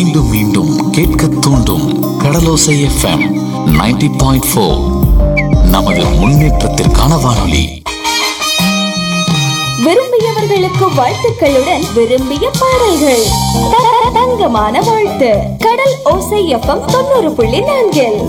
மீண்டும் மீண்டும் கேட்க தூண்டும் கடலோசை எஃப்எம் 90.4 பாயிண்ட் ஃபோர் நமது முன்னேற்றத்திற்கான வானொலி விரும்பியவர்களுக்கு வாழ்த்துக்களுடன் விரும்பிய பாடல்கள் த- தங்கமான வாழ்த்து கடல் ஓசை எஃப்எம் தொண்ணூறு புள்ளி நான்கில்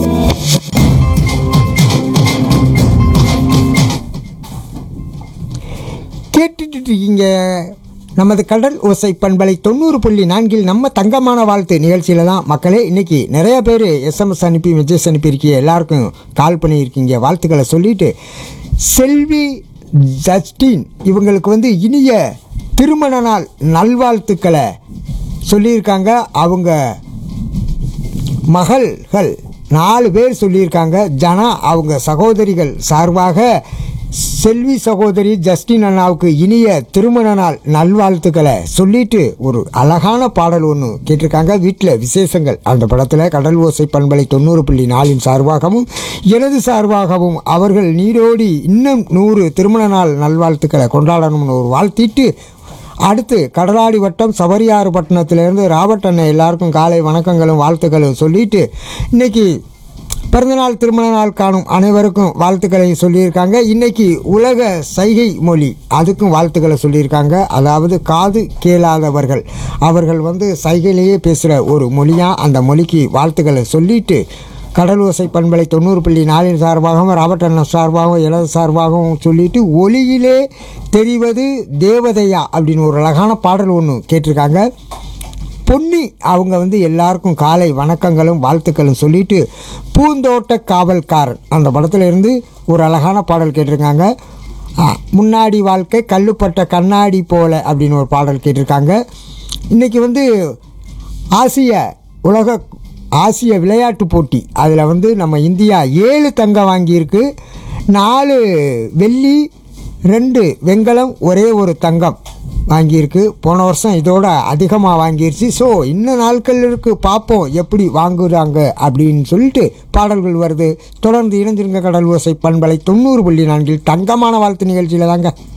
கேட்டுட்டு இருக்கீங்க நமது கடல் ஓசை பண்பலை தொண்ணூறு புள்ளி நான்கில் நம்ம தங்கமான வாழ்த்து நிகழ்ச்சியில் தான் மக்களே இன்னைக்கு நிறைய பேர் எஸ்எம்எஸ் அனுப்பி மெசேஜ் அனுப்பியிருக்கீங்க எல்லாருக்கும் கால் பண்ணியிருக்கீங்க வாழ்த்துக்களை சொல்லிட்டு செல்வி ஜஸ்டின் இவங்களுக்கு வந்து இனிய திருமண நாள் நல்வாழ்த்துக்களை சொல்லியிருக்காங்க அவங்க மகள்கள் நாலு பேர் சொல்லியிருக்காங்க ஜனா அவங்க சகோதரிகள் சார்பாக செல்வி சகோதரி ஜஸ்டின் அண்ணாவுக்கு இனிய திருமண நாள் நல்வாழ்த்துக்களை சொல்லிட்டு ஒரு அழகான பாடல் ஒன்று கேட்டிருக்காங்க வீட்டில் விசேஷங்கள் அந்த படத்தில் கடல் ஓசை பண்பலை தொண்ணூறு புள்ளி நாலின் சார்பாகவும் எனது சார்பாகவும் அவர்கள் நீரோடி இன்னும் நூறு திருமண நாள் நல்வாழ்த்துக்களை கொண்டாடணும்னு ஒரு வாழ்த்திட்டு அடுத்து கடலாடி வட்டம் சபரியாறு பட்டணத்திலேருந்து ராபர்ட் அண்ணன் எல்லாருக்கும் காலை வணக்கங்களும் வாழ்த்துக்களும் சொல்லிட்டு இன்னைக்கு பிறந்தநாள் திருமண நாள் காணும் அனைவருக்கும் வாழ்த்துக்களை சொல்லியிருக்காங்க இன்னைக்கு உலக சைகை மொழி அதுக்கும் வாழ்த்துக்களை சொல்லியிருக்காங்க அதாவது காது கேளாதவர்கள் அவர்கள் வந்து சைகையிலேயே பேசுகிற ஒரு மொழியாக அந்த மொழிக்கு வாழ்த்துக்களை சொல்லிட்டு கடல் ஓசை பண்பலை தொண்ணூறு புள்ளி நாலின் சார்பாகவும் ராபர்ட் அண்ணன் சார்பாகவும் எனது சார்பாகவும் சொல்லிட்டு ஒளியிலே தெரிவது தேவதையா அப்படின்னு ஒரு அழகான பாடல் ஒன்று கேட்டிருக்காங்க பொன்னி அவங்க வந்து எல்லாருக்கும் காலை வணக்கங்களும் வாழ்த்துக்களும் சொல்லிட்டு பூந்தோட்ட காவல்காரன் அந்த படத்துல இருந்து ஒரு அழகான பாடல் கேட்டிருக்காங்க ஆ, முன்னாடி வாழ்க்கை கல்லுப்பட்ட கண்ணாடி போல அப்படின்னு ஒரு பாடல் கேட்டிருக்காங்க இன்றைக்கி வந்து ஆசிய உலக ஆசிய விளையாட்டு போட்டி அதில் வந்து நம்ம இந்தியா ஏழு தங்கம் வாங்கியிருக்கு நாலு வெள்ளி ரெண்டு வெண்கலம் ஒரே ஒரு தங்கம் வாங்கியிருக்கு போன வருஷம் இதோட அதிகமாக வாங்கிருச்சு ஸோ இன்னும் நாட்கள் இருக்கு பார்ப்போம் எப்படி வாங்குறாங்க அப்படின்னு சொல்லிட்டு பாடல்கள் வருது தொடர்ந்து இணைஞ்சிருங்க கடல் ஓசை பண்பலை தொண்ணூறு புள்ளி நான்கில் தங்கமான வாழ்த்து நிகழ்ச்சியில் தாங்க